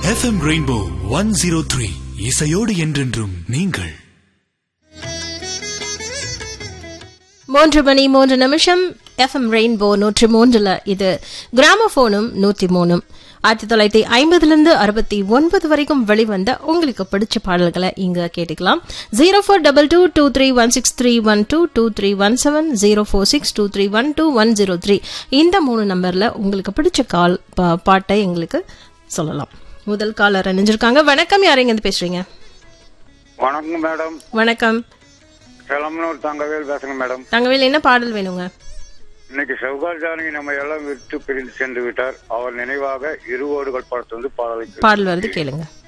FM rainbow one zero three இசையோடு என்றென்றும் நீங்கள் மூன்று மணி மூன்று நிமிஷம் எஃப்எம் ரெயின்போ நூற்றி மூன்றுல இது கிராமபோனும் நூத்தி மூணும் ஆயிரத்தி தொள்ளாயிரத்தி ஐம்பதுலேருந்து அறுபத்தி ஒன்பது வரைக்கும் வெளிவந்த உங்களுக்கு பிடிச்ச பாடல்களை இங்க கேட்டுக்கலாம் zero four double two two three one six three one two two three one seven zero four six two three one two one zero three இந்த மூணு நம்பர்ல உங்களுக்கு பிடிச்ச கால் பா- பாட்டை எங்களுக்கு சொல்லலாம் முதல் காலர் அணிஞ்சிருக்காங்க வணக்கம் யாரைங்க இருந்து பேசுறீங்க வணக்கம் மேடம் வணக்கம் கிளம்பனூர் தங்கவேல் பேசுங்க மேடம் தங்கவேல் என்ன பாடல் வேணுங்க இன்னைக்கு செவ்கால் ஜானகி நம்ம எல்லாம் விட்டு பிரிந்து சென்று விட்டார் அவர் நினைவாக இருவோடுகள் படத்து வந்து பாடலுக்கு பாடல் வருது கேளுங்க